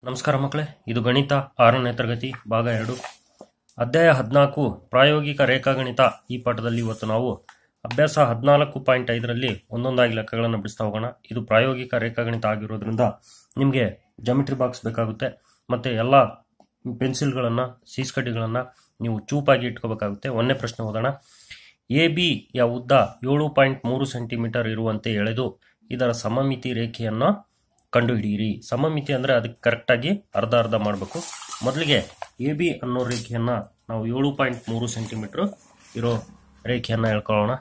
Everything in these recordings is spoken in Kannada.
ನಮಸ್ಕಾರ ಮಕ್ಕಳೇ ಇದು ಗಣಿತ ಆರನೇ ತರಗತಿ ಭಾಗ ಎರಡು ಅಧ್ಯಾಯ ಹದಿನಾಲ್ಕು ಪ್ರಾಯೋಗಿಕ ರೇಖಾಗಣಿತ ಈ ಪಾಠದಲ್ಲಿ ಇವತ್ತು ನಾವು ಅಭ್ಯಾಸ ಹದಿನಾಲ್ಕು ಪಾಯಿಂಟ್ ಐದರಲ್ಲಿ ಒಂದೊಂದಾಗಿ ಲೆಕ್ಕಗಳನ್ನು ಬಿಡಿಸ್ತಾ ಹೋಗೋಣ ಇದು ಪ್ರಾಯೋಗಿಕ ರೇಖಾಗಣಿತ ಆಗಿರೋದ್ರಿಂದ ನಿಮಗೆ ಜಾಮಿಟ್ರಿ ಬಾಕ್ಸ್ ಬೇಕಾಗುತ್ತೆ ಮತ್ತು ಎಲ್ಲ ಪೆನ್ಸಿಲ್ಗಳನ್ನು ಸೀಸ್ಕಡ್ಡಿಗಳನ್ನು ನೀವು ಚೂಪಾಗಿ ಇಟ್ಕೋಬೇಕಾಗುತ್ತೆ ಒಂದನೇ ಪ್ರಶ್ನೆ ಓದೋಣ ಎ ಬಿ ಯ ಉದ್ದ ಏಳು ಪಾಯಿಂಟ್ ಮೂರು ಸೆಂಟಿಮೀಟರ್ ಇರುವಂತೆ ಎಳೆದು ಇದರ ಸಮಮಿತಿ ರೇಖೆಯನ್ನು ಕಂಡುಹಿಡಿಯಿರಿ ಸಮಮಿತಿ ಅಂದರೆ ಅದಕ್ಕೆ ಕರೆಕ್ಟಾಗಿ ಅರ್ಧ ಅರ್ಧ ಮಾಡಬೇಕು ಮೊದಲಿಗೆ ಎ ಬಿ ಅನ್ನೋ ರೇಖೆಯನ್ನು ನಾವು ಏಳು ಪಾಯಿಂಟ್ ಮೂರು ಸೆಂಟಿಮೀಟ್ರ್ ಇರೋ ರೇಖೆಯನ್ನು ಹೇಳ್ಕೊಳ್ಳೋಣ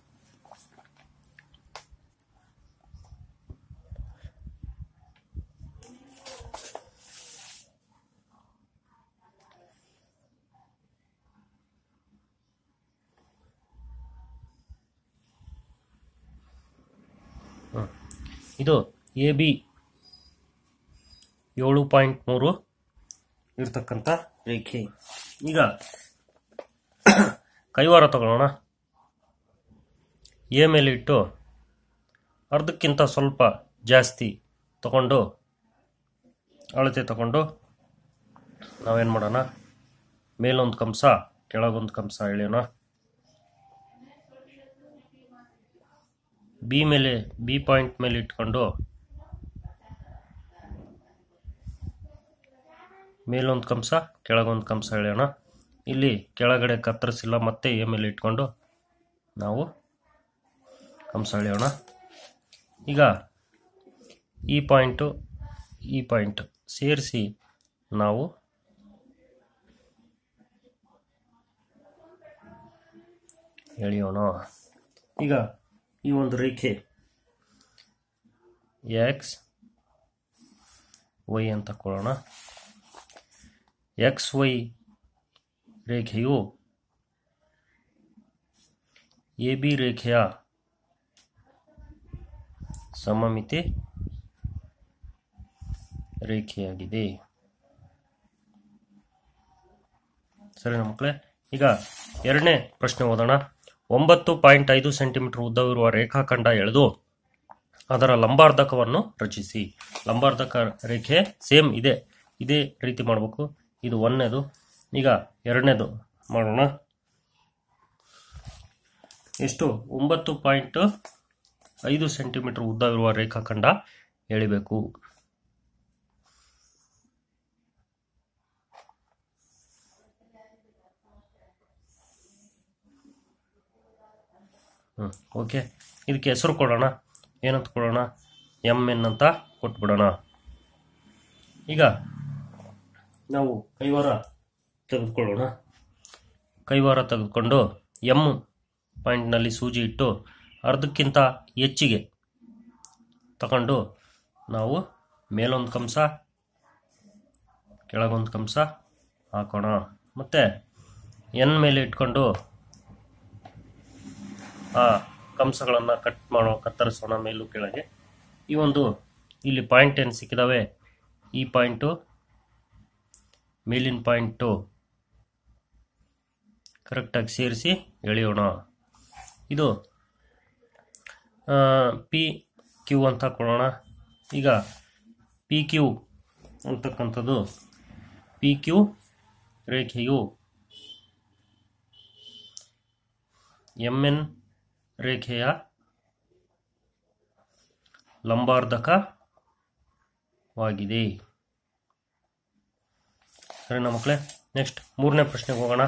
ಇದು ಎ ಬಿ ಏಳು ಪಾಯಿಂಟ್ ಮೂರು ಇರ್ತಕ್ಕಂಥ ರೇಖೆ ಈಗ ಕೈವಾರ ತಗೊಳ್ಳೋಣ ಎ ಮೇಲೆ ಇಟ್ಟು ಅರ್ಧಕ್ಕಿಂತ ಸ್ವಲ್ಪ ಜಾಸ್ತಿ ತಗೊಂಡು ಅಳತೆ ತಗೊಂಡು ನಾವೇನು ಮಾಡೋಣ ಮೇಲೊಂದು ಕಂಸ ಕೆಳಗೊಂದು ಕಂಸ ಎಳೆಯೋಣ ಬಿ ಮೇಲೆ ಬಿ ಪಾಯಿಂಟ್ ಮೇಲೆ ಇಟ್ಕೊಂಡು ಮೇಲೊಂದು ಕಂಸ ಕೆಳಗೊಂದು ಕಂಸ ಎಳೆಯೋಣ ಇಲ್ಲಿ ಕೆಳಗಡೆ ಕತ್ತರಿಸಿಲ್ಲ ಮತ್ತೆ ಎ ಮೇಲೆ ಇಟ್ಕೊಂಡು ನಾವು ಕಂಸ ಎಳೆಯೋಣ ಈಗ ಈ ಪಾಯಿಂಟು ಈ ಪಾಯಿಂಟು ಸೇರಿಸಿ ನಾವು ಎಳೆಯೋಣ ಈಗ ಈ ಒಂದು ರೇಖೆ ಎಕ್ಸ್ ವೈ ಅಂತ ಕೊಡೋಣ ಎಕ್ಸ್ ವೈ ರೇಖೆಯು ಎ ಬಿ ರೇಖೆಯ ಸಮಮಿತಿ ರೇಖೆಯಾಗಿದೆ ಸರಿನಾ ಮಕ್ಕಳೇ ಈಗ ಎರಡನೇ ಪ್ರಶ್ನೆ ಓದೋಣ ಒಂಬತ್ತು ಪಾಯಿಂಟ್ ಐದು ಸೆಂಟಿಮೀಟರ್ ಉದ್ದವಿರುವ ರೇಖಾಖಂಡ ಎಳೆದು ಅದರ ಲಂಬಾರ್ಧಕವನ್ನು ರಚಿಸಿ ಲಂಬಾರ್ಧಕ ರೇಖೆ ಸೇಮ್ ಇದೆ ಇದೇ ರೀತಿ ಮಾಡಬೇಕು ಇದು ಒಂದನೇದು ಈಗ ಎರಡನೇದು ಮಾಡೋಣ ಎಷ್ಟು ಒಂಬತ್ತು ಪಾಯಿಂಟ್ ಐದು ಸೆಂಟಿಮೀಟರ್ ಉದ್ದವಿರುವ ರೇಖಾಖಂಡ ಎಳಿಬೇಕು ಹ್ಞೂ ಓಕೆ ಇದಕ್ಕೆ ಹೆಸರು ಕೊಡೋಣ ಏನಂತ ಕೊಡೋಣ ಎಮ್ ಎನ್ ಅಂತ ಕೊಟ್ಬಿಡೋಣ ಈಗ ನಾವು ಕೈವಾರ ತೆಗೆದುಕೊಳ್ಳೋಣ ಕೈವಾರ ತೆಗೆದುಕೊಂಡು ಎಮ್ ಪಾಯಿಂಟ್ನಲ್ಲಿ ಸೂಜಿ ಇಟ್ಟು ಅರ್ಧಕ್ಕಿಂತ ಹೆಚ್ಚಿಗೆ ತಗೊಂಡು ನಾವು ಮೇಲೊಂದು ಕಂಸ ಕೆಳಗೊಂದು ಕಂಸ ಹಾಕೋಣ ಮತ್ತು ಎನ್ ಮೇಲೆ ಇಟ್ಕೊಂಡು ಆ ಕಂಸಗಳನ್ನು ಕಟ್ ಮಾಡೋ ಕತ್ತರಿಸೋಣ ಮೇಲೂ ಕೆಳಗೆ ಈ ಒಂದು ಇಲ್ಲಿ ಪಾಯಿಂಟ್ ಏನು ಸಿಕ್ಕಿದಾವೆ ಈ ಪಾಯಿಂಟು ಮೇಲಿನ ಪಾಯಿಂಟು ಕರೆಕ್ಟಾಗಿ ಸೇರಿಸಿ ಎಳೆಯೋಣ ಇದು ಪಿ ಕ್ಯೂ ಅಂತ ಕೊಡೋಣ ಈಗ ಪಿ ಕ್ಯೂ ಅಂತಕ್ಕಂಥದ್ದು ಪಿ ಕ್ಯೂ ರೇಖೆಯು ಎಮ್ ಎನ್ ರೇಖೆಯ ಲಂಬಾರ್ಧಕವಾಗಿದೆ ಸರಿನಾ ಮಕ್ಕಳೇ ನೆಕ್ಸ್ಟ್ ಮೂರನೇ ಪ್ರಶ್ನೆಗೆ ಹೋಗೋಣ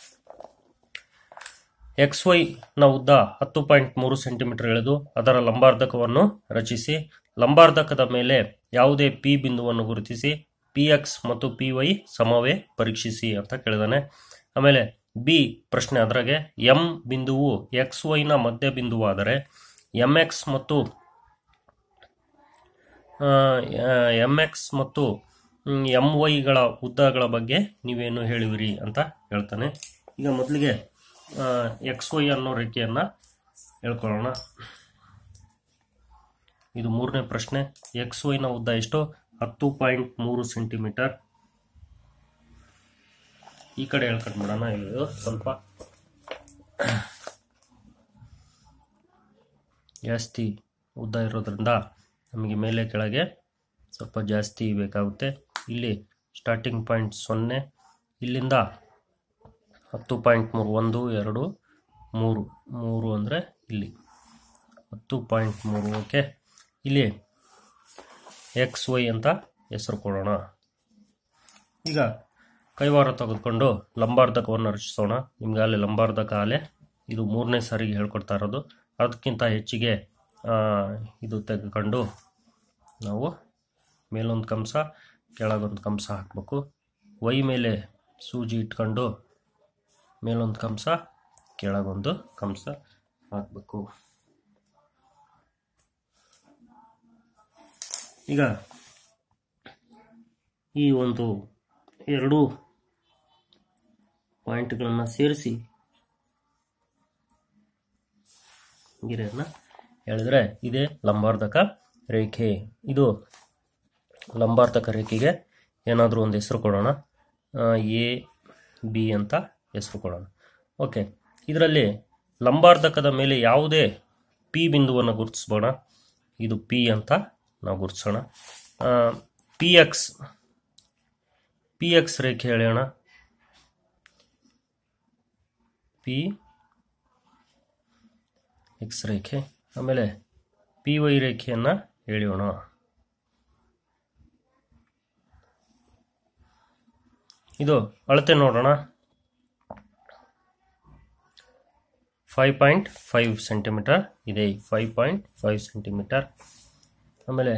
ಎಕ್ಸ್ ವೈ ನ ಉದ್ದ ಹತ್ತು ಪಾಯಿಂಟ್ ಮೂರು ಸೆಂಟಿಮೀಟರ್ ಎಳೆದು ಅದರ ಲಂಬಾರ್ಧಕವನ್ನು ರಚಿಸಿ ಲಂಬಾರ್ಧಕದ ಮೇಲೆ ಯಾವುದೇ ಪಿ ಬಿಂದುವನ್ನು ಗುರುತಿಸಿ ಪಿ ಎಕ್ಸ್ ಮತ್ತು ಪಿ ವೈ ಸಮವೇ ಪರೀಕ್ಷಿಸಿ ಅಂತ ಕೇಳಿದಾನೆ ಆಮೇಲೆ ಬಿ ಪ್ರಶ್ನೆ ಅದರಾಗೆ ಎಂ ಬಿಂದುವು ಎಕ್ಸ್ ವೈನ ಮಧ್ಯ ಬಿಂದುವಾದರೆ ಎಮ್ ಎಕ್ಸ್ ಮತ್ತು ಎಮ್ ಎಕ್ಸ್ ಮತ್ತು ಎಮ್ ವೈಗಳ ಉದ್ದಗಳ ಬಗ್ಗೆ ನೀವೇನು ಹೇಳಿವಿರಿ ಅಂತ ಹೇಳ್ತಾನೆ ಈಗ ಮೊದಲಿಗೆ ಎಕ್ಸ್ ವೈ ಅನ್ನೋ ರೇಖೆಯನ್ನು ಹೇಳ್ಕೊಳ್ಳೋಣ ಇದು ಮೂರನೇ ಪ್ರಶ್ನೆ ಎಕ್ಸ್ ವೈನ ಉದ್ದ ಎಷ್ಟು ಹತ್ತು ಪಾಯಿಂಟ್ ಮೂರು ಸೆಂಟಿಮೀಟರ್ ಈ ಕಡೆ ಹೇಳ್ಕೊಂಡ್ಬಿಡೋಣ ಇದು ಸ್ವಲ್ಪ ಜಾಸ್ತಿ ಉದ್ದ ಇರೋದ್ರಿಂದ ನಮಗೆ ಮೇಲೆ ಕೆಳಗೆ ಸ್ವಲ್ಪ ಜಾಸ್ತಿ ಬೇಕಾಗುತ್ತೆ ಇಲ್ಲಿ ಸ್ಟಾರ್ಟಿಂಗ್ ಪಾಯಿಂಟ್ ಸೊನ್ನೆ ಇಲ್ಲಿಂದ ಹತ್ತು ಪಾಯಿಂಟ್ ಮೂರು ಒಂದು ಎರಡು ಮೂರು ಮೂರು ಅಂದರೆ ಇಲ್ಲಿ ಹತ್ತು ಪಾಯಿಂಟ್ ಮೂರು ಓಕೆ ಇಲ್ಲಿ ಎಕ್ಸ್ ವೈ ಅಂತ ಹೆಸರು ಕೊಡೋಣ ಈಗ ಕೈವಾರ ತೆಗೆದುಕೊಂಡು ಲಂಬಾರ್ಧಕವನ್ನು ರಚಿಸೋಣ ನಿಮ್ಗೆ ಅಲ್ಲಿ ಲಂಬಾರ್ಧಕ ಅಲೆ ಇದು ಮೂರನೇ ಸಾರಿಗೆ ಹೇಳ್ಕೊಡ್ತಾ ಇರೋದು ಅದಕ್ಕಿಂತ ಹೆಚ್ಚಿಗೆ ಆ, ಇದು ತೆಗೆದುಕೊಂಡು ನಾವು ಮೇಲೊಂದು ಕಂಸ ಕೆಳಗೊಂದು ಕಂಸ ಹಾಕಬೇಕು ವೈ ಮೇಲೆ ಸೂಜಿ ಇಟ್ಕೊಂಡು ಮೇಲೊಂದು ಕಂಸ ಕೆಳಗೊಂದು ಕಂಸ ಹಾಕಬೇಕು ಈಗ ಈ ಒಂದು ಎರಡು ಪಾಯಿಂಟ್ಗಳನ್ನು ಸೇರಿಸಿ ಗಿರೆಯನ್ನು ಹೇಳಿದ್ರೆ ಇದೇ ಲಂಬಾರ್ಧಕ ರೇಖೆ ಇದು ಲಂಬಾರ್ಧಕ ರೇಖೆಗೆ ಏನಾದರೂ ಒಂದು ಹೆಸರು ಕೊಡೋಣ ಎ ಬಿ ಅಂತ ಹೆಸರು ಕೊಡೋಣ ಓಕೆ ಇದರಲ್ಲಿ ಲಂಬಾರ್ಧಕದ ಮೇಲೆ ಯಾವುದೇ ಪಿ ಬಿಂದುವನ್ನು ಗುರುತಿಸ್ಬೋಣ ಇದು ಪಿ ಅಂತ ನಾವು ಗುರುತಿಸೋಣ ಪಿ ಎಕ್ಸ್ ಪಿ ಎಕ್ಸ್ ರೇಖೆ ಎಳೆಯೋಣ ಪಿ ಎಕ್ಸ್ ರೇಖೆ ಆಮೇಲೆ ಪಿ ವೈ ರೇಖೆಯನ್ನು ಎಳೆಯೋಣ ಇದು ಅಳತೆ ನೋಡೋಣ ಫೈವ್ ಪಾಯಿಂಟ್ ಫೈವ್ ಸೆಂಟಿಮೀಟರ್ ಇದೆ ಫೈವ್ ಪಾಯಿಂಟ್ ಫೈವ್ ಸೆಂಟಿಮೀಟರ್ ಆಮೇಲೆ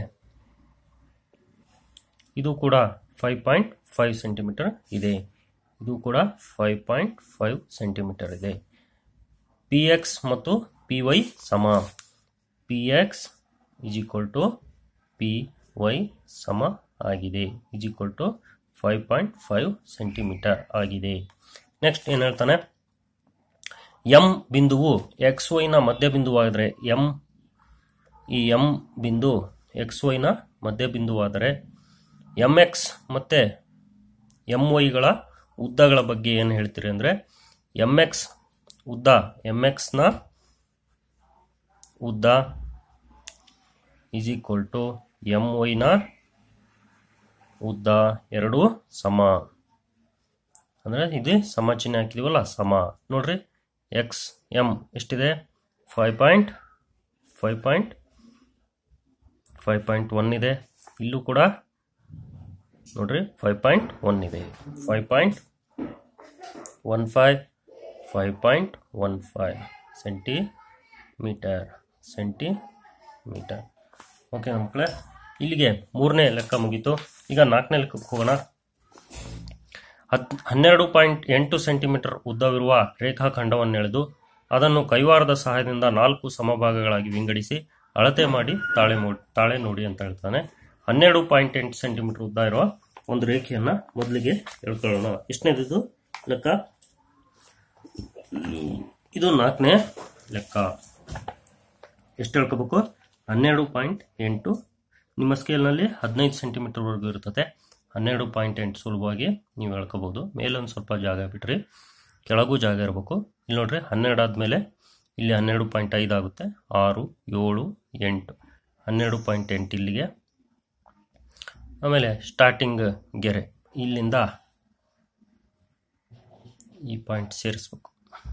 ಇದು ಕೂಡ ಫೈವ್ ಪಾಯಿಂಟ್ ಫೈವ್ ಸೆಂಟಿಮೀಟರ್ ಇದೆ ಇದು ಕೂಡ ಫೈವ್ ಪಾಯಿಂಟ್ ಫೈವ್ ಸೆಂಟಿಮೀಟರ್ ಇದೆ ಪಿ ಎಕ್ಸ್ ಮತ್ತು ಪಿ ವೈ ಸಮ P X is equal to P Y ಸಮ ಆಗಿದೆ is equal to five point five centimetre ಆಗಿದೆ ನೆಕ್ಸ್ಟ್ ಏನು ಹೇಳ್ತಾನೆ ಎಂ ಬಿಂದುವು ಎಕ್ಸ್ ವೈನ ಮಧ್ಯ ಬಿಂದುವಾದರೆ ಎಂ ಈ ಎಂ ಬಿಂದು ಎಕ್ಸ್ ವೈನ ಮಧ್ಯ ಬಿಂದುವಾದರೆ ಎಮ್ ಎಕ್ಸ್ ಮತ್ತು ಎಮ್ ವೈಗಳ ಉದ್ದಗಳ ಬಗ್ಗೆ ಏನು ಹೇಳ್ತೀರಿ ಅಂದರೆ ಎಮ್ ಎಕ್ಸ್ ಉದ್ದ ಎಮ್ ಎಕ್ಸ್ನ ಉದ್ದ ಈಸ್ ಈಕ್ವಲ್ ಟು ಎಮ್ ವೈನ ಉದ್ದ ಎರಡು ಸಮ ಅಂದರೆ ಇದು ಸಮ ಚಿಹ್ನೆ ಹಾಕಿದೀವಲ್ಲ ಸಮ ನೋಡ್ರಿ ಎಕ್ಸ್ ಎಮ್ ಎಷ್ಟಿದೆ five point five point five point one ಇದೆ ಇಲ್ಲೂ ಕೂಡ ನೋಡ್ರಿ ಫೈವ್ ಪಾಯಿಂಟ್ ಒನ್ ಇದೆ five point one five five point one five centimetre centimetre okay ಮಕ್ಕಳೇ ಇಲ್ಲಿಗೆ ಮೂರನೇ ಲೆಕ್ಕ ಮುಗೀತು ಈಗ ನಾಲ್ಕನೇ ಲೆಕ್ಕಕ್ಕೆ ಹೋಗೋಣ ಹದ್ ಹನ್ನೆರಡು ಪಾಯಿಂಟ್ ಎಂಟು ಸೆಂಟಿಮೀಟರ್ ಉದ್ದವಿರುವ ರೇಖಾಖಂಡವನ್ನು ಎಳೆದು ಅದನ್ನು ಕೈವಾರದ ಸಹಾಯದಿಂದ ನಾಲ್ಕು ಸಮಭಾಗಗಳಾಗಿ ವಿಂಗಡಿಸಿ ಅಳತೆ ಮಾಡಿ ತಾಳೆ ಮೋ ತಾಳೆ ನೋಡಿ ಅಂತ ಹೇಳ್ತಾನೆ ಹನ್ನೆರಡು ಪಾಯಿಂಟ್ ಎಂಟು ಸೆಂಟಿಮೀಟರ್ ಉದ್ದ ಇರುವ ಒಂದು ರೇಖೆಯನ್ನ ಮೊದಲಿಗೆ ಹೇಳ್ಕೊಳ್ಳೋಣ ಎಷ್ಟನೇದಿದು ಲೆಕ್ಕ ಇದು ನಾಲ್ಕನೇ ಲೆಕ್ಕ ಎಷ್ಟು ಹೇಳ್ಕೋಬೇಕು ಹನ್ನೆರಡು ಪಾಯಿಂಟ್ ಎಂಟು ನಿಮ್ಮ ಸ್ಕೇಲ್ನಲ್ಲಿ ಹದಿನೈದು ಸೆಂಟಿಮೀಟರ್ವರೆಗೂ ಇರ್ತದೆ ಹನ್ನೆರಡು ಪಾಯಿಂಟ್ ಎಂಟು ಸುಲಭವಾಗಿ ನೀವು ಹೇಳ್ಕೋಬೋದು ಮೇಲೊಂದು ಸ್ವಲ್ಪ ಜಾಗ ಬಿಟ್ರಿ ಕೆಳಗೂ ಜಾಗ ಇರಬೇಕು ಇಲ್ಲಿ ನೋಡ್ರಿ ಹನ್ನೆರಡು ಆದಮೇಲೆ ಇಲ್ಲಿ ಹನ್ನೆರಡು ಪಾಯಿಂಟ್ ಐದು ಆಗುತ್ತೆ ಆರು ಏಳು ಎಂಟು ಹನ್ನೆರಡು ಪಾಯಿಂಟ್ ಎಂಟು ಇಲ್ಲಿಗೆ ಆಮೇಲೆ ಸ್ಟಾರ್ಟಿಂಗ್ ಗೆರೆ ಇಲ್ಲಿಂದ ಈ ಪಾಯಿಂಟ್ ಸೇರಿಸ್ಬೇಕು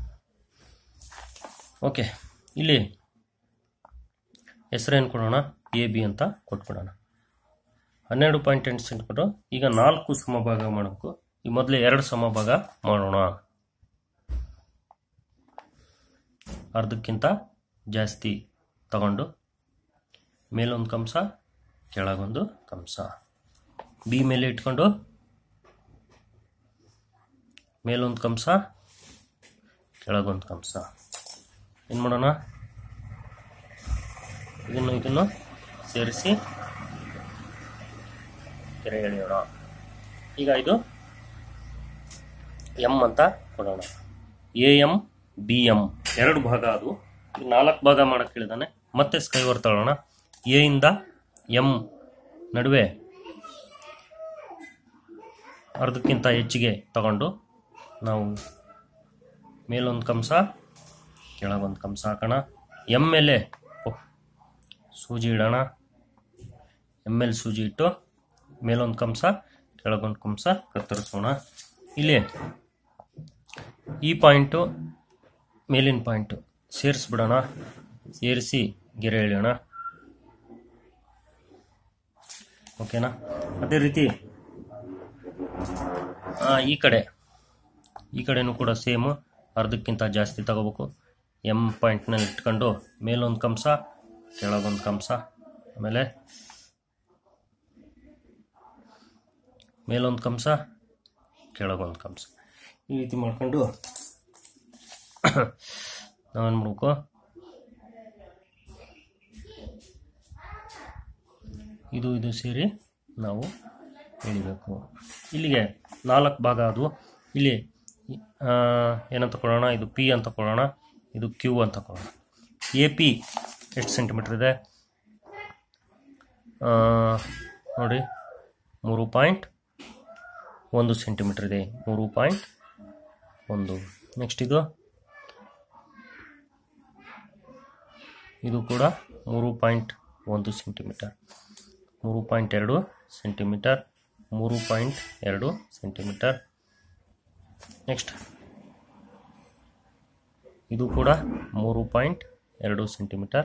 ಓಕೆ ಇಲ್ಲಿ ಹೆಸರೇನು ಕೊಡೋಣ ಎ ಬಿ ಅಂತ ಕೊಟ್ಬಿಡೋಣ ಹನ್ನೆರಡು ಪಾಯಿಂಟ್ ಎಂಟು ಸೆಂಟಿಮೀಟರ್ ಈಗ ನಾಲ್ಕು ಸಮಭಾಗ ಮಾಡಬೇಕು ಈ ಮೊದಲೇ ಎರಡು ಸಮಭಾಗ ಮಾಡೋಣ ಅರ್ಧಕ್ಕಿಂತ ಜಾಸ್ತಿ ತಗೊಂಡು ಮೇಲೊಂದು ಕಂಸ ಕೆಳಗೊಂದು ಕಂಸ ಬಿ ಮೇಲೆ ಇಟ್ಕೊಂಡು ಮೇಲೊಂದು ಕಂಸ ಕೆಳಗೊಂದು ಕಂಸ ಏನು ಮಾಡೋಣ ಇದನ್ನು ಇದನ್ನು ಸೇರಿಸಿ ಕೆರೆ ಎಳೆಯೋಣ ಈಗ ಇದು ಎಮ್ ಅಂತ ಕೊಡೋಣ ಎ ಎಮ್ ಬಿ ಎಮ್ ಎರಡು ಭಾಗ ಅದು ಈಗ ನಾಲ್ಕು ಭಾಗ ಮಾಡಕ್ಕೆ ಹೇಳಿದಾನೆ ಮತ್ತೆ ಸ್ಕೈವರ್ ತಗೊಳ್ಳೋಣ ಎ ಇಂದ ಎಮ್ ನಡುವೆ ಅರ್ಧಕ್ಕಿಂತ ಹೆಚ್ಚಿಗೆ ತಗೊಂಡು ನಾವು ಮೇಲೊಂದು ಕಂಸ ಕೆಳಗೊಂದು ಕಂಸ ಹಾಕೋಣ ಎಮ್ ಮೇಲೆ ಸೂಜಿ ಇಡೋಣ ಎಮ್ ಎಲ್ ಸೂಜಿ ಇಟ್ಟು ಮೇಲೊಂದು ಕಂಸ ಕೆಳಗೊಂದು ಕಂಸ ಕತ್ತರಿಸೋಣ ಇಲ್ಲಿ ಈ ಪಾಯಿಂಟು ಮೇಲಿನ ಪಾಯಿಂಟು ಸೇರಿಸ್ಬಿಡೋಣ ಸೇರಿಸಿ ಗೆರೆ ಎಳೆಯೋಣ ಓಕೆನಾ ಅದೇ ರೀತಿ ಆ, ಈ ಕಡೆ ಈ ಕಡೆನೂ ಕೂಡ ಸೇಮು ಅರ್ಧಕ್ಕಿಂತ ಜಾಸ್ತಿ ತಗೋಬೇಕು ಎಮ್ ಪಾಯಿಂಟ್ನಲ್ಲಿ ಇಟ್ಕೊಂಡು ಮೇಲೊಂದು ಕಂಸ ಕೆಳಗೊಂದು ಕಂಸ ಆಮೇಲೆ ಮೇಲೊಂದು ಕಂಸ ಕೆಳಗೊಂದು ಕಂಸ ಈ ರೀತಿ ಮಾಡ್ಕೊಂಡು ನಾವೇನು ಮಾಡಬೇಕು ಇದು ಇದು ಸೇರಿ ನಾವು ಎಳಿಬೇಕು ಇಲ್ಲಿಗೆ ನಾಲ್ಕು ಭಾಗ ಆದವು ಇಲ್ಲಿ ಆ, ಏನಂತ ತಗೊಳ್ಳೋಣ ಇದು ಪಿ ಅಂತ ತಗೊಳ್ಳೋಣ ಇದು ಕ್ಯೂ ಅಂತ ತಗೊಳ್ಳೋಣ ಎ ಪಿ ಎಷ್ಟು ಸೆಂಟಿಮೀಟ್ರ್ ಇದೆ ಆ, ನೋಡಿ ಮೂರು ಪಾಯಿಂಟ್ ಒಂದು ಸೆಂಟಿಮೀಟ್ರ್ ಇದೆ ಮೂರು ಪಾಯಿಂಟ್ ಒಂದು ನೆಕ್ಸ್ಟ್ ಇದು ಇದು ಕೂಡ ಮೂರು ಪಾಯಿಂಟ್ ಒಂದು ಸೆಂಟಿಮೀಟರ್ ಮೂರು ಪಾಯಿಂಟ್ ಎರಡು ಸೆಂಟಿಮೀಟರ್ ಮೂರು ಪಾಯಿಂಟ್ ಎರಡು ಸೆಂಟಿಮೀಟರ್ ನೆಕ್ಸ್ಟ್ ಇದು ಕೂಡ ಮೂರು ಪಾಯಿಂಟ್ ಎರಡು ಸೆಂಟಿಮೀಟರ್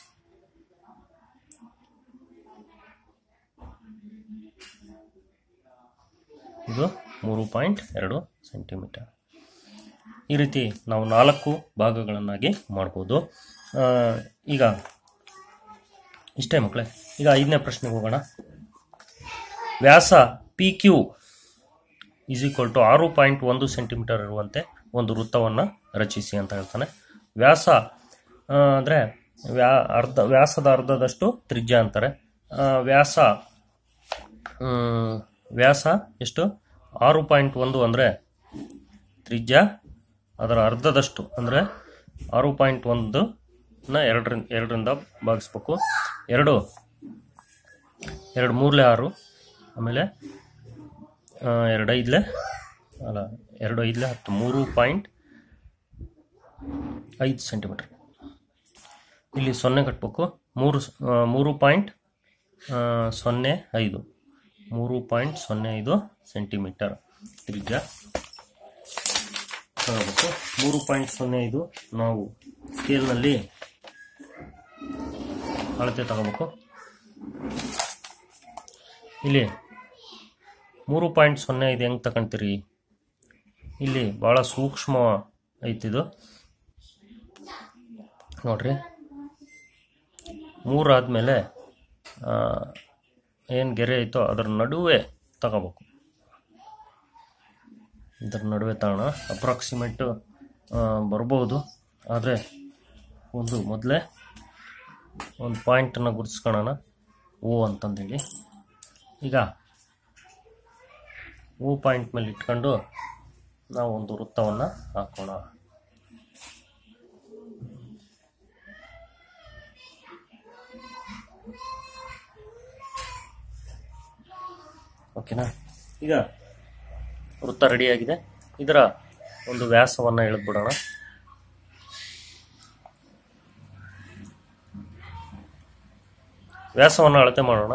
ಇದು ಮೂರು ಪಾಯಿಂಟ್ ಎರಡು ಸೆಂಟಿಮೀಟರ್ ಈ ರೀತಿ ನಾವು ನಾಲ್ಕು ಭಾಗಗಳನ್ನಾಗಿ ಮಾಡ್ಬೋದು ಆ, ಈಗ ಇಷ್ಟೇ ಮಕ್ಕಳೇ ಈಗ ಐದನೇ ಪ್ರಶ್ನೆಗೆ ಹೋಗೋಣ ವ್ಯಾಸ P Q is equal to ಆರು ಪಾಯಿಂಟ್ ಒಂದು ಸೆಂಟಿಮೀಟರ್ ಇರುವಂತೆ ಒಂದು ವೃತ್ತವನ್ನು ರಚಿಸಿ ಅಂತ ಹೇಳ್ತಾನೆ ವ್ಯಾಸ ಅಂದರೆ ವ್ಯಾ ಅರ್ಧ ವ್ಯಾಸದ ಅರ್ಧದಷ್ಟು ತ್ರಿಜ್ಯ ಅಂತಾರೆ ಆ, ವ್ಯಾಸ ಮ್, ವ್ಯಾಸ ಎಷ್ಟು ಆರು ಪಾಯಿಂಟ್ ಒಂದು ಅಂದರೆ ತ್ರಿಜ್ಯ ಅದರ ಅರ್ಧದಷ್ಟು ಅಂದರೆ ಆರು ಪಾಯಿಂಟ್ ಒಂದು ನ ಎರಡರಿಂದ ಎರಡರಿಂದ ಭಾಗಿಸ್ಬೇಕು ಎರಡು ಎರಡು ಮೂರಲೆ ಆರು ಆಮೇಲೆ ಆ, ಎರಡು ಐದಲೆ ಅಲ್ಲ ಎರಡು ಐದಲೆ ಹತ್ತು ಮೂರು ಪಾಯಿಂಟ್ ಐದು ಸೆಂಟಿಮೀಟ್ರ್ ಇಲ್ಲಿ ಸೊನ್ನೆ ಕಟ್ಬೇಕು ಮೂರು ಸ- ಆ, ಮೂರು ಪಾಯಿಂಟ್ ಆ, ಸೊನ್ನೆ ಐದು ಮೂರು ಪಾಯಿಂಟ್ ಸೊನ್ನೆ ಐದು ಸೆಂಟಿಮೀಟರ್ ತ್ರಿಜ್ಯ ತಗೋಬೇಕು ಮೂರು ಪಾಯಿಂಟ್ ಸೊನ್ನೆ ಐದು ನಾವು ಸ್ಕೇಲ್ನಲ್ಲಿ ಅಳತೆ ತಗೋಬೇಕು ಇಲ್ಲಿ ಮೂರು ಪಾಯಿಂಟ್ ಸೊನ್ನೆ ಐದು ಹೆಂಗೆ ತಗೊಂತೀರಿ ಇಲ್ಲಿ ಭಾಳ ಸೂಕ್ಷ್ಮ ಐತಿದು ನೋಡ್ರಿ ಮೂರಾದಮೇಲೆ ಏನು ಗೆರೆ ಐತೋ ಅದರ ನಡುವೆ ತಗೋಬೇಕು ಇದರ ನಡುವೆ ತಗೋಣ ಅಪ್ರಾಕ್ಸಿಮೇಟ್ ಬರ್ಬೋದು ಆದರೆ ಒಂದು ಮೊದಲೇ ಒಂದು ಪಾಯಿಂಟನ್ನು ಗುರುತಿಸ್ಕೊಳ್ಳೋಣ ಓ ಅಂತಂದೇಳಿ ಈಗ ಓ ಪಾಯಿಂಟ್ ಮೇಲೆ ಇಟ್ಕೊಂಡು ನಾವು ಒಂದು ವೃತ್ತವನ್ನು ಹಾಕೋಣ ಓಕೆನಾ ಈಗ ವೃತ್ತ ರೆಡಿಯಾಗಿದೆ ಇದರ ಒಂದು ವ್ಯಾಸವನ್ನು ಎಳೆದ್ಬಿಡೋಣ ವ್ಯಾಸವನ್ನು ಅಳತೆ ಮಾಡೋಣ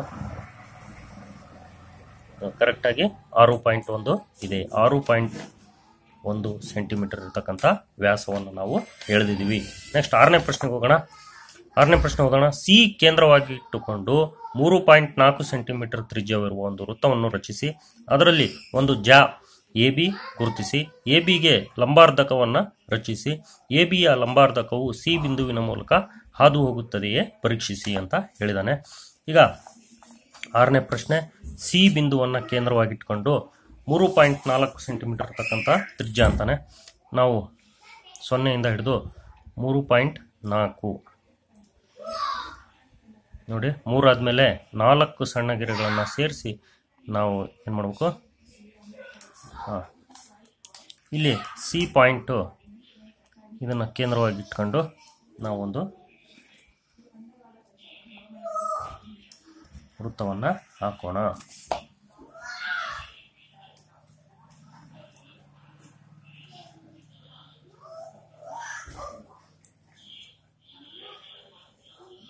ಕರೆಕ್ಟಾಗಿ ಆರು ಪಾಯಿಂಟ್ ಒಂದು ಇದೆ ಆರು ಪಾಯಿಂಟ್ ಒಂದು ಸೆಂಟಿಮೀಟರ್ ಇರತಕ್ಕಂಥ ವ್ಯಾಸವನ್ನು ನಾವು ಎಳೆದಿದ್ದೀವಿ ನೆಕ್ಸ್ಟ್ ಆರನೇ ಪ್ರಶ್ನೆಗೆ ಹೋಗೋಣ ಆರನೇ ಪ್ರಶ್ನೆ ಹೋಗೋಣ ಸಿ ಕೇಂದ್ರವಾಗಿ ಇಟ್ಟುಕೊಂಡು ಮೂರು ಪಾಯಿಂಟ್ ನಾಲ್ಕು ಸೆಂಟಿಮೀಟರ್ ತ್ರಿಜ್ಯವಿರುವ ಒಂದು ವೃತ್ತವನ್ನು ರಚಿಸಿ ಅದರಲ್ಲಿ ಒಂದು ಜಾ ಎ ಬಿ ಗುರುತಿಸಿ ಎ ಬಿಗೆ ಲಂಬಾರ್ಧಕವನ್ನು ರಚಿಸಿ ಎ ಬಿಯ ಲಂಬಾರ್ಧಕವು ಸಿ ಬಿಂದುವಿನ ಮೂಲಕ ಹಾದು ಹೋಗುತ್ತದೆಯೇ ಪರೀಕ್ಷಿಸಿ ಅಂತ ಹೇಳಿದಾನೆ ಈಗ ಆರನೇ ಪ್ರಶ್ನೆ ಸಿ ಬಿಂದುವನ್ನು ಕೇಂದ್ರವಾಗಿಟ್ಕೊಂಡು ಮೂರು ಪಾಯಿಂಟ್ ನಾಲ್ಕು ಸೆಂಟಿಮೀಟರ್ ಇರ್ತಕ್ಕಂಥ ತ್ರಿಜ್ಯ ಅಂತಾನೆ ನಾವು ಸೊನ್ನೆಯಿಂದ ಹಿಡಿದು ಮೂರು ಪಾಯಿಂಟ್ ನಾಲ್ಕು ನೋಡಿ ಮೂರಾದ್ಮೇಲೆ ನಾಲ್ಕು ಸಣ್ಣ ಗೆರೆಗಳನ್ನು ಸೇರಿಸಿ ನಾವು ಏನು ಮಾಡಬೇಕು ಹಾಂ ಇಲ್ಲಿ ಸಿ ಪಾಯಿಂಟು ಇದನ್ನು ಕೇಂದ್ರವಾಗಿ ಇಟ್ಕೊಂಡು ನಾವೊಂದು ವೃತ್ತವನ್ನು ಹಾಕೋಣ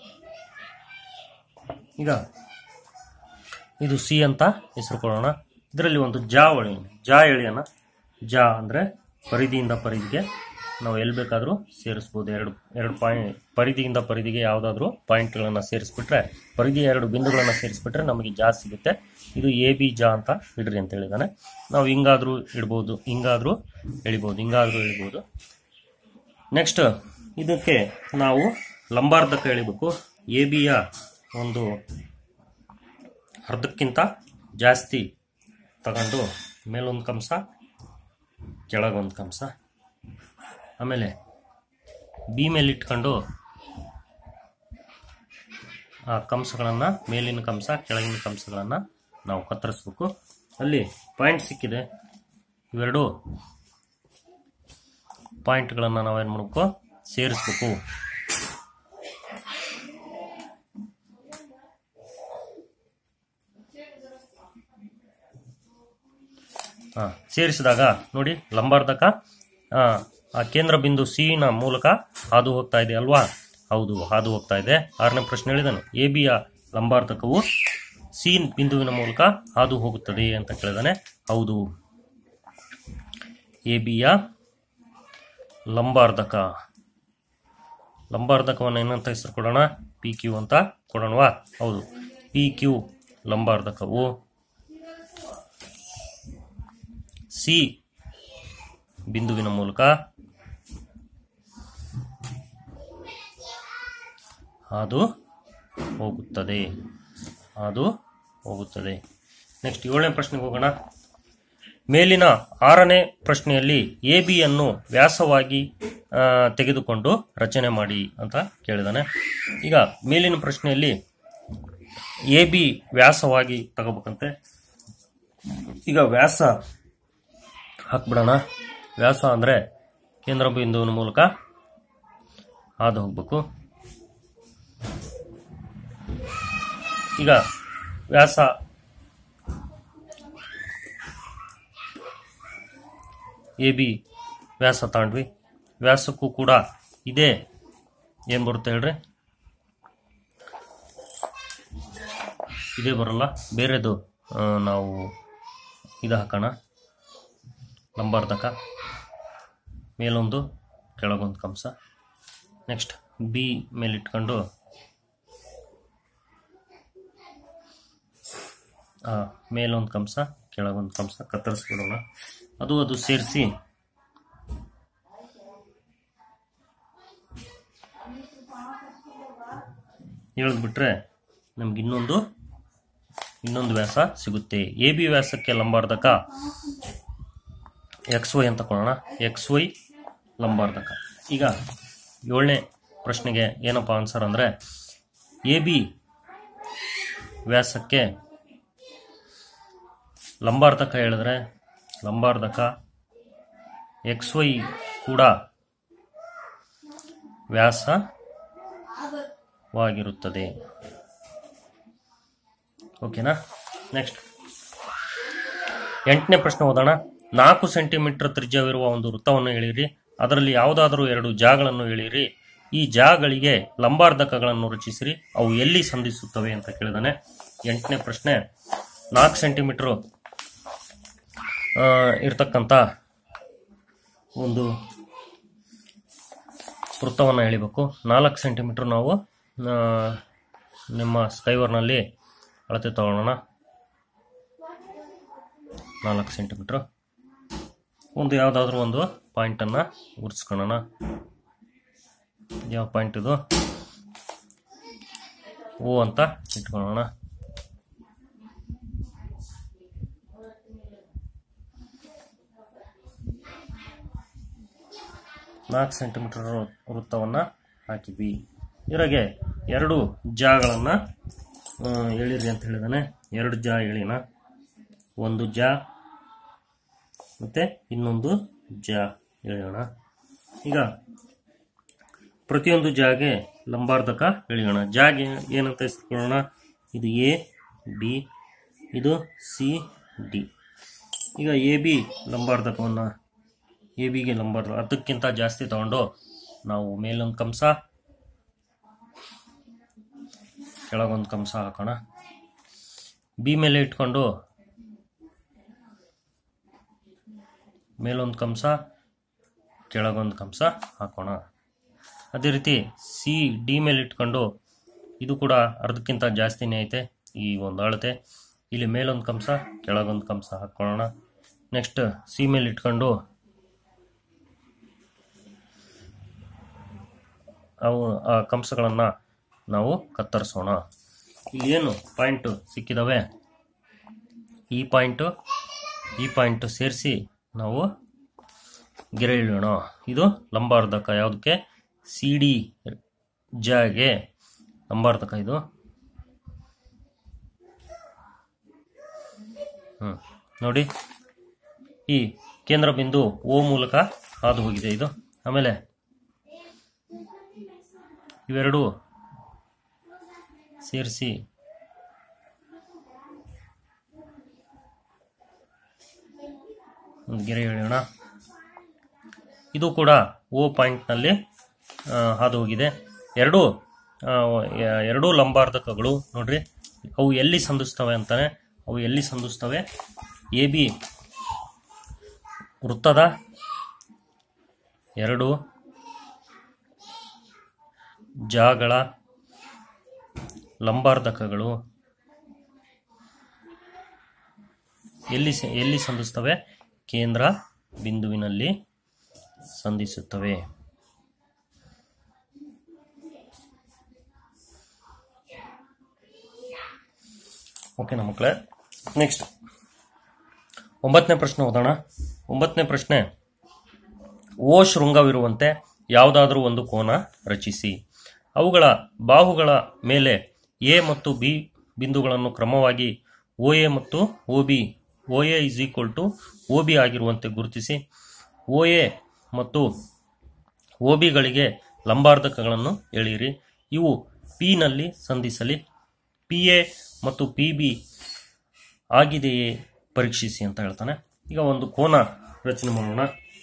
ಈಗ ಇದು ಸಿ ಅಂತ ಹೆಸರು ಕೊಡೋಣ ಇದರಲ್ಲಿ ಒಂದು ಜಾ ಎಳಿ ಜಾ ಎಳೆಯೋಣ ಜಾ ಅಂದರೆ ಪರಿಧಿಯಿಂದ ಪರಿಧಿಗೆ ನಾವು ಎಲ್ಲಿ ಬೇಕಾದರೂ ಸೇರಿಸ್ಬೋದು ಎರಡು ಎರಡು ಪಾಯಿಂಟ್ ಪರಿಧಿಯಿಂದ ಪರಿಧಿಗೆ ಯಾವುದಾದ್ರೂ ಪಾಯಿಂಟ್ಗಳನ್ನು ಸೇರಿಸ್ಬಿಟ್ರೆ ಪರಿಧಿಯ ಎರಡು ಬಿಂದುಗಳನ್ನು ಸೇರಿಸ್ಬಿಟ್ರೆ ನಮಗೆ ಜಾ ಸಿಗುತ್ತೆ ಇದು ಎ ಬಿ ಜಾ ಅಂತ ಇಡ್ರಿ ಅಂತ ಹೇಳಿದಾನೆ ನಾವು ಹಿಂಗಾದರೂ ಇಡ್ಬೋದು ಹಿಂಗಾದರೂ ಎಳಿಬೋದು ಹಿಂಗಾದರೂ ಎಳಿಬೋದು ನೆಕ್ಸ್ಟ್ ಇದಕ್ಕೆ ನಾವು ಲಂಬಾರ್ಧಕ ಎಳಿಬೇಕು ಎ ಬಿಯ ಒಂದು ಅರ್ಧಕ್ಕಿಂತ ಜಾಸ್ತಿ ತಗೊಂಡು ಮೇಲೊಂದು ಕಂಸ ಕೆಳಗೊಂದು ಕಂಸ ಆಮೇಲೆ ಬಿ ಮೇಲೆ ಇಟ್ಕೊಂಡು ಆ ಕಂಸಗಳನ್ನು ಮೇಲಿನ ಕಂಸ ಕೆಳಗಿನ ಕಂಸಗಳನ್ನು ನಾವು ಕತ್ತರಿಸ್ಬೇಕು ಅಲ್ಲಿ ಪಾಯಿಂಟ್ ಸಿಕ್ಕಿದೆ ಇವೆರಡು ಪಾಯಿಂಟ್ಗಳನ್ನು ನಾವೇನು ಮಾಡಬೇಕು ಸೇರಿಸ್ಬೇಕು ಹಾಂ ಸೇರಿಸಿದಾಗ ನೋಡಿ ಲಂಬಾರ್ಧಕ ಆ, ಆ ಕೇಂದ್ರ ಬಿಂದು ಸಿ ನ ಮೂಲಕ ಹಾದು ಹೋಗ್ತಾ ಇದೆ ಅಲ್ವಾ ಹೌದು ಹಾದು ಹೋಗ್ತಾ ಇದೆ ಆರನೇ ಪ್ರಶ್ನೆ ಹೇಳಿದಾನೆ ಎ ಬಿಯ ಲಂಬಾರ್ಧಕವು ಸಿ ಬಿಂದುವಿನ ಮೂಲಕ ಹಾದು ಹೋಗುತ್ತದೆ ಅಂತ ಕೇಳಿದಾನೆ ಹೌದು ಎ ಬಿಯ ಲಂಬಾರ್ಧಕ ಲಂಬಾರ್ಧಕವನ್ನು ಏನಂತ ಹೆಸರು ಕೊಡೋಣ ಪಿ ಕ್ಯೂ ಅಂತ ಕೊಡೋಣವಾ ಹೌದು ಪಿ ಕ್ಯೂ ಲಂಬಾರ್ಧಕವು ಸಿ ಬಿಂದುವಿನ ಮೂಲಕ ಅದು ಹೋಗುತ್ತದೆ ಅದು ಹೋಗುತ್ತದೆ ನೆಕ್ಸ್ಟ್ ಏಳನೇ ಪ್ರಶ್ನೆಗೆ ಹೋಗೋಣ ಮೇಲಿನ ಆರನೇ ಪ್ರಶ್ನೆಯಲ್ಲಿ ಎ ಬಿಯನ್ನು ವ್ಯಾಸವಾಗಿ ಆ, ತೆಗೆದುಕೊಂಡು ರಚನೆ ಮಾಡಿ ಅಂತ ಕೇಳಿದಾನೆ ಈಗ ಮೇಲಿನ ಪ್ರಶ್ನೆಯಲ್ಲಿ ಎ ಬಿ ವ್ಯಾಸವಾಗಿ ತಗೋಬೇಕಂತೆ ಈಗ ವ್ಯಾಸ ಹಾಕ್ಬಿಡೋಣ ವ್ಯಾಸ ಅಂದರೆ ಕೇಂದ್ರ ಬಿಂದುವಿನ ಮೂಲಕ ಹಾದು ಹೋಗ್ಬೇಕು ಈಗ ವ್ಯಾಸ ಎ ಬಿ ವ್ಯಾಸ ತಗೊಂಡ್ವಿ ವ್ಯಾಸಕ್ಕೂ ಕೂಡ ಇದೇ ಏನು ಬರುತ್ತೆ ಹೇಳ್ರಿ ಇದೇ ಬರಲ್ಲ ಬೇರೆದು ಆ, ನಾವು ಇದು ಹಾಕೋಣ ಲಂಬಾರ್ಧಕ ಮೇಲೊಂದು ಕೆಳಗೊಂದು ಕಂಸ ನೆಕ್ಸ್ಟ್ ಬಿ ಮೇಲಿಟ್ಕೊಂಡು ಆ, ಮೇಲೊಂದು ಕಂಸ ಕೆಳಗೊಂದು ಕಂಸ ಕತ್ತರಿಸ್ಬಿಡೋಣ ಅದು ಅದು ಸೇರಿಸಿ ಹೇಳಿದ್ಬಿಟ್ರೆ ನಮ್ಗೆ ಇನ್ನೊಂದು ಇನ್ನೊಂದು ವ್ಯಾಸ ಸಿಗುತ್ತೆ ಎ ಬಿ ವ್ಯಾಸಕ್ಕೆ ಲಂಬಾರ್ಧಕ ಎಕ್ಸ್ ವೈ ಅಂತ ಕೊಡೋಣ ಎಕ್ಸ್ ವೈ ಲಂಬಾರ್ಧಕ ಈಗ ಏಳನೇ ಪ್ರಶ್ನೆಗೆ ಏನಪ್ಪ ಆನ್ಸರ್ ಅಂದರೆ ಎ ಬಿ ವ್ಯಾಸಕ್ಕೆ ಲಂಬಾರ್ಧಕ ಹೇಳಿದ್ರೆ ಲಂಬಾರ್ಧಕ ಎಕ್ಸ್ ವೈ ಕೂಡ ವ್ಯಾಸವಾಗಿರುತ್ತದೆ ಓಕೆನಾ ನೆಕ್ಸ್ಟ್ ಎಂಟನೇ ಪ್ರಶ್ನೆ ಓದೋಣ ನಾಲ್ಕು ಸೆಂಟಿಮೀಟರ್ ತ್ರಿಜ್ಯವಿರುವ ಒಂದು ವೃತ್ತವನ್ನು ಎಳೆಯಿರಿ ಅದರಲ್ಲಿ ಯಾವುದಾದರೂ ಎರಡು ಜಾಗಳನ್ನು ಎಳೆಯಿರಿ ಈ ಜಾಗಳಿಗೆ ಲಂಬಾರ್ಧಕಗಳನ್ನು ರಚಿಸಿರಿ ಅವು ಎಲ್ಲಿ ಸಂಧಿಸುತ್ತವೆ ಅಂತ ಕೇಳಿದಾನೆ ಎಂಟನೇ ಪ್ರಶ್ನೆ ನಾಲ್ಕು ಸೆಂಟಿಮೀಟ್ರು ಆ, ಇರ್ತಕ್ಕಂಥ ಒಂದು ವೃತ್ತವನ್ನು ಎಳಿಬೇಕು ನಾಲ್ಕು ಸೆಂಟಿಮೀಟ್ರ್ ನಾವು ಆ, ನಿಮ್ಮ ಸ್ಕೈವರ್ನಲ್ಲಿ ಅಳತೆ ತಗೊಳ್ಳೋಣ ನಾಲ್ಕು ಸೆಂಟಿಮೀಟ್ರ್ ಒಂದು ಯಾವುದಾದ್ರೂ ಒಂದು ಪಾಯಿಂಟನ್ನು ಗುರ್ಸ್ಕೊಳ್ಳೋಣ ಯಾವ ಪಾಯಿಂಟ್ ಇದು ಓ ಅಂತ ಇಟ್ಕೊಳ್ಳೋಣ ನಾಲ್ಕು ಸೆಂಟಿಮೀಟರ್ ವೃತ್ತವನ್ನು ಹಾಕಿದ್ವಿ ಇದ್ರಾಗೆ ಎರಡು ಜಾಗಳನ್ನು ಎಳಿರಿ ಅಂತ ಹೇಳಿದಾನೆ ಎರಡು ಜಾ ಎಳಿನ ಒಂದು ಜಾ ಮತ್ತು ಇನ್ನೊಂದು ಜಾ ಎಳೆಯೋಣ ಈಗ ಪ್ರತಿಯೊಂದು ಜಾಗೆ ಲಂಬಾರ್ಧಕ ಎಳೆಯೋಣ ಜಾಗೆ ಏನಂತ ಹೆಸರುಕೊಳ್ಳೋಣ ಇದು ಎ ಬಿ ಇದು ಸಿ ಡಿ ಈಗ ಎ ಬಿ ಲಂಬಾರ್ಧಕವನ್ನು ಎ ಬಿಗೆ ಲಂಬಾರ್ಧ ಅದಕ್ಕಿಂತ ಜಾಸ್ತಿ ತಗೊಂಡು ನಾವು ಮೇಲೊಂದು ಕಂಸ ಕೆಳಗೊಂದು ಕಂಸ ಹಾಕೋಣ ಬಿ ಮೇಲೆ ಇಟ್ಕೊಂಡು ಮೇಲೊಂದು ಕಂಸ ಕೆಳಗೊಂದು ಕಂಸ ಹಾಕೋಣ ಅದೇ ರೀತಿ ಸಿ ಡಿ ಮೇಲೆ ಇಟ್ಕೊಂಡು ಇದು ಕೂಡ ಅರ್ಧಕ್ಕಿಂತ ಜಾಸ್ತಿನೇ ಐತೆ ಈ ಒಂದು ಅಳತೆ ಇಲ್ಲಿ ಮೇಲೊಂದು ಕಂಸ ಕೆಳಗೊಂದು ಕಂಸ ಹಾಕ್ಕೊಳ್ಳೋಣ ನೆಕ್ಸ್ಟ್ ಸಿ ಮೇಲೆ ಇಟ್ಕೊಂಡು ಅವು ಆ ಕಂಸಗಳನ್ನು ನಾವು ಕತ್ತರಿಸೋಣ ಇಲ್ಲಿ ಏನು ಪಾಯಿಂಟು ಸಿಕ್ಕಿದಾವೆ ಈ ಪಾಯಿಂಟು ಈ ಪಾಯಿಂಟು ಸೇರಿಸಿ ನಾವು ಗೆರೆ ಇಡೋಣ ಇದು ಲಂಬಾರ್ಧಕ ಯಾವುದಕ್ಕೆ ಸಿ ಡಿ ಜಾಗೆ ಲಂಬಾರ್ಧಕ ಇದು ಹ್ಮ್ ನೋಡಿ ಈ ಕೇಂದ್ರ ಬಿಂದು ಓ ಮೂಲಕ ಹಾದು ಹೋಗಿದೆ ಇದು ಆಮೇಲೆ ಇವೆರಡು ಸೇರಿಸಿ ಒಂದು ಗೆರೆ ಎಳೆಯೋಣ ಇದು ಕೂಡ ಓ ಪಾಯಿಂಟ್ನಲ್ಲಿ ಆ, ಹಾದು ಹೋಗಿದೆ ಎರಡು ಆ, ಯ- ಎರಡೂ ಲಂಬಾರ್ಧಕಗಳು ನೋಡ್ರಿ ಅವು ಎಲ್ಲಿ ಸಂಧಿಸ್ತವೆ ಅಂತಾನೆ ಅವು ಎಲ್ಲಿ ಸಂಧಿಸ್ತವೆ ಎ ಬಿ ವೃತ್ತದ ಎರಡು ಜಾಗಳ ಲಂಬಾರ್ಧಕಗಳು ಎಲ್ಲಿ ಸ- ಎಲ್ಲಿ ಸಂಧಿಸ್ತವೆ ಕೇಂದ್ರ ಬಿಂದುವಿನಲ್ಲಿ ಸಂಧಿಸುತ್ತವೆ ಓಕೆನಾ ಮಕ್ಕಳೇ ನೆಕ್ಸ್ಟ್ ಒಂಬತ್ತನೇ ಪ್ರಶ್ನೆ ಓದೋಣ ಒಂಬತ್ತನೇ ಪ್ರಶ್ನೆ ಓ ಶೃಂಗವಿರುವಂತೆ ಯಾವುದಾದರೂ ಒಂದು ಕೋನ ರಚಿಸಿ ಅವುಗಳ ಬಾಹುಗಳ ಮೇಲೆ ಎ ಮತ್ತು ಬಿ ಬಿಂದುಗಳನ್ನು ಕ್ರಮವಾಗಿ ಒ ಎ ಮತ್ತು O B O A is equal to O B ಆಗಿರುವಂತೆ ಗುರುತಿಸಿ ಒ ಎ ಮತ್ತು ಒ ಬಿಗಳಿಗೆ ಲಂಬಾರ್ಧಕಗಳನ್ನು ಎಳೆಯಿರಿ ಇವು ಪಿ ನಲ್ಲಿ ಸಂಧಿಸಲಿ ಪಿ ಎ ಮತ್ತು ಪಿ ಬಿ ಆಗಿದೆಯೇ ಪರೀಕ್ಷಿಸಿ ಅಂತ ಹೇಳ್ತಾನೆ ಈಗ ಒಂದು ಕೋನ ರಚನೆ ಮಾಡೋಣ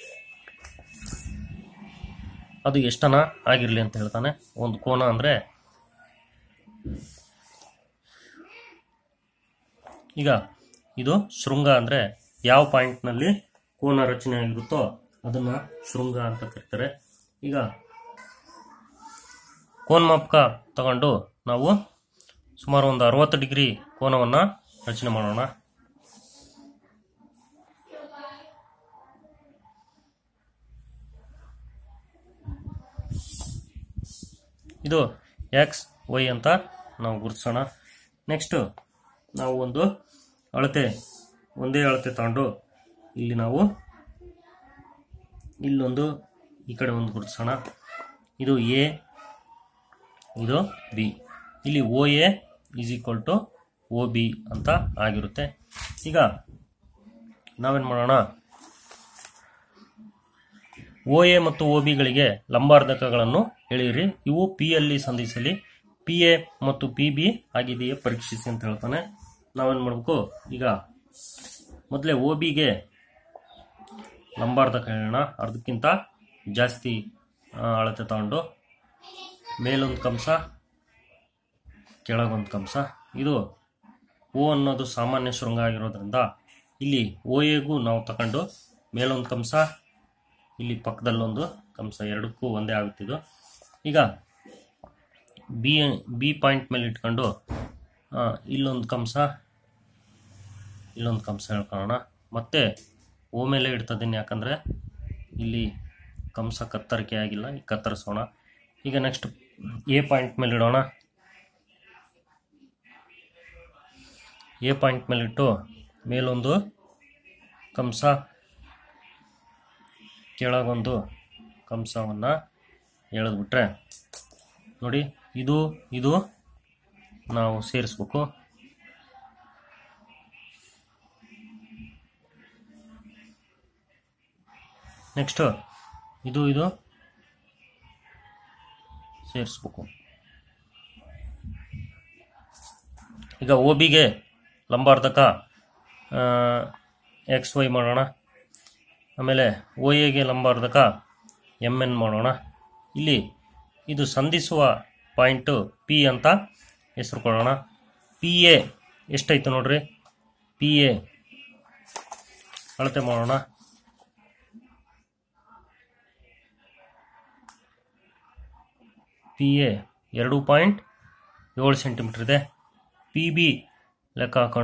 ಅದು ಎಷ್ಟನ ಆಗಿರಲಿ ಅಂತ ಹೇಳ್ತಾನೆ ಒಂದು ಕೋನ ಅಂದರೆ ಈಗ ಇದು ಶೃಂಗ ಅಂದರೆ ಯಾವ ಪಾಯಿಂಟ್ನಲ್ಲಿ ಕೋನ ರಚನೆ ಆಗಿರುತ್ತೋ ಅದನ್ನು ಶೃಂಗ ಅಂತ ಕರೀತಾರೆ ಈಗ ಕೋನ್ ಮಾಪಕ ತಗೊಂಡು ನಾವು ಸುಮಾರು ಒಂದು ಅರವತ್ತು ಡಿಗ್ರಿ ಕೋನವನ್ನು ರಚನೆ ಮಾಡೋಣ ಇದು ಎಕ್ಸ್ ವೈ ಅಂತ ನಾವು ಗುರುತಿಸೋಣ ನೆಕ್ಸ್ಟ್ ನಾವು ಒಂದು ಅಳತೆ ಒಂದೇ ಅಳತೆ ತಗೊಂಡು ಇಲ್ಲಿ ನಾವು ಇಲ್ಲೊಂದು ಈ ಕಡೆ ಒಂದು ಗುರುತಿಸೋಣ ಇದು ಎ ಇದು ಬಿ ಇಲ್ಲಿ O A is equal to O B ಅಂತ ಆಗಿರುತ್ತೆ ಈಗ ನಾವೇನು ಮಾಡೋಣ ಓ ಎ ಮತ್ತು ಒ ಬಿಗಳಿಗೆ ಲಂಬಾರ್ಧಕಗಳನ್ನು ಎಳೆಯಿರಿ ಇವು ಪಿ ಯಲ್ಲಿ ಸಂಧಿಸಲಿ ಪಿ ಎ ಮತ್ತು ಪಿ ಬಿ ಆಗಿದೆಯೇ ಪರೀಕ್ಷಿಸಿ ಅಂತ ಹೇಳ್ತಾನೆ ನಾವೇನು ಮಾಡಬೇಕು ಈಗ ಮೊದಲೇ ಒ ಬಿಗೆ ಲಂಬಾರ್ಧಕ ಹೇಳೋಣ ಅರ್ಧಕ್ಕಿಂತ ಜಾಸ್ತಿ ಆ, ಅಳತೆ ತಗೊಂಡು ಮೇಲೊಂದು ಕಂಸ ಕೆಳಗೊಂದು ಕಂಸ ಇದು ಓ ಅನ್ನೋದು ಸಾಮಾನ್ಯ ಶೃಂಗ ಆಗಿರೋದ್ರಿಂದ ಇಲ್ಲಿ ಓ ಎಗೂ ನಾವು ತಗೊಂಡು ಮೇಲೊಂದು ಕಂಸ ಇಲ್ಲಿ ಪಕ್ಕದಲ್ಲೊಂದು ಕಂಸ ಎರಡಕ್ಕೂ ಒಂದೇ ಆಗುತ್ತಿದ್ದು ಈಗ ಬಿ ಬಿ ಪಾಯಿಂಟ್ ಮೇಲೆ ಇಟ್ಕೊಂಡು ಆ, ಇಲ್ಲೊಂದು ಕಂಸ ಇಲ್ಲೊಂದು ಕಂಸ ಹೇಳ್ಕೊಳ್ಳೋಣ ಮತ್ತೆ ಓ ಮೇಲೆ ಇಡ್ತದೀನಿ ಯಾಕಂದರೆ ಇಲ್ಲಿ ಕಂಸ ಕತ್ತರಿಕೆ ಆಗಿಲ್ಲ ಈಗ ಕತ್ತರಿಸೋಣ ಈಗ ನೆಕ್ಸ್ಟ್ ಎ ಪಾಯಿಂಟ್ ಮೇಲೆ ಇಡೋಣ ಎ ಪಾಯಿಂಟ್ ಮೇಲೆ ಇಟ್ಟು ಮೇಲೊಂದು ಕಂಸ ಕೆಳಗೊಂದು ಕಂಸವನ್ನು ಎಳೆದ್ಬಿಟ್ರೆ ನೋಡಿ ಇದು ಇದು ನಾವು ಸೇರಿಸ್ಬೇಕು ನೆಕ್ಸ್ಟ್ ಇದು ಇದು ಸೇರಿಸ್ಬೇಕು ಈಗ ಒ ಬಿಗೆ ಲಂಬಾರ್ಧಕ ಎಕ್ಸ್ ವೈ ಮಾಡೋಣ ಆಮೇಲೆ ಒ ಎಗೆ ಲಂಬಾರ್ಧಕ ಎಮ್ ಎನ್ ಮಾಡೋಣ ಇಲ್ಲಿ ಇದು ಸಂಧಿಸುವ ಪಾಯಿಂಟು ಪಿ ಅಂತ ಹೆಸರು ಕೊಡೋಣ ಪಿ ಎ ಎಷ್ಟಾಯ್ತು ನೋಡ್ರಿ ಪಿ ಎ ಅಳತೆ ಮಾಡೋಣ ಪಿ ಎ ಎರಡು ಪಾಯಿಂಟ್ ಏಳು ಸೆಂಟಿಮೀಟ್ರ್ ಇದೆ ಪಿ ಬಿ ಲೆಕ್ಕ ಹಾಕೋಣ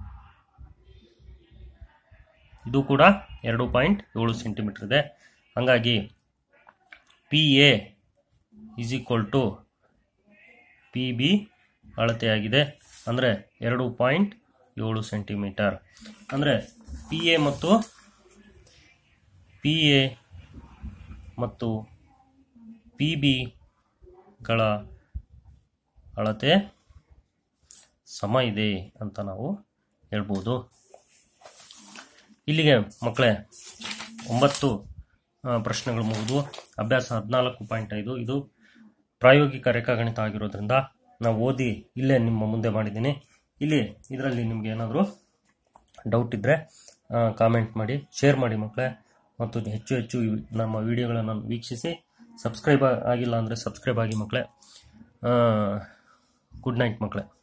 ಇದು ಕೂಡ ಎರಡು ಪಾಯಿಂಟ್ ಏಳು ಸೆಂಟಿಮೀಟ್ರ್ ಇದೆ ಹಾಗಾಗಿ P A is equal to P B ಅಳತೆಯಾಗಿದೆ ಅಂದರೆ ಎರಡು ಪಾಯಿಂಟ್ ಏಳು ಸೆಂಟಿಮೀಟರ್ ಅಂದರೆ ಪಿ ಎ ಮತ್ತು ಪಿ ಎ ಮತ್ತು ಪಿ ಬಿಗಳ ಅಳತೆ ಸಮ ಇದೆ ಅಂತ ನಾವು ಹೇಳ್ಬೋದು ಇಲ್ಲಿಗೆ ಮಕ್ಕಳೇ ಒಂಬತ್ತು ಆ, ಪ್ರಶ್ನೆಗಳು ಮುಗಿದು ಅಭ್ಯಾಸ ಹದಿನಾಲ್ಕು ಪಾಯಿಂಟ್ ಐದು ಇದು ಪ್ರಾಯೋಗಿಕ ರೇಖಾಗಣಿತ ಆಗಿರೋದ್ರಿಂದ ನಾವು ಓದಿ ಇಲ್ಲೇ ನಿಮ್ಮ ಮುಂದೆ ಮಾಡಿದ್ದೀನಿ ಇಲ್ಲಿ ಇದರಲ್ಲಿ ನಿಮಗೆ ಏನಾದರೂ ಡೌಟ್ ಇದ್ದರೆ ಕಾಮೆಂಟ್ ಮಾಡಿ ಶೇರ್ ಮಾಡಿ ಮಕ್ಕಳೇ ಮತ್ತು ಹೆಚ್ಚು ಹೆಚ್ಚು ಈ ನಮ್ಮ ವಿಡಿಯೋಗಳನ್ನು ವೀಕ್ಷಿಸಿ ಸಬ್ಸ್ಕ್ರೈಬ್ ಆಗಿಲ್ಲ ಅಂದರೆ ಸಬ್ಸ್ಕ್ರೈಬ್ ಆಗಿ ಮಕ್ಕಳೇ ಗುಡ್ ನೈಟ್ ಮಕ್ಕಳೇ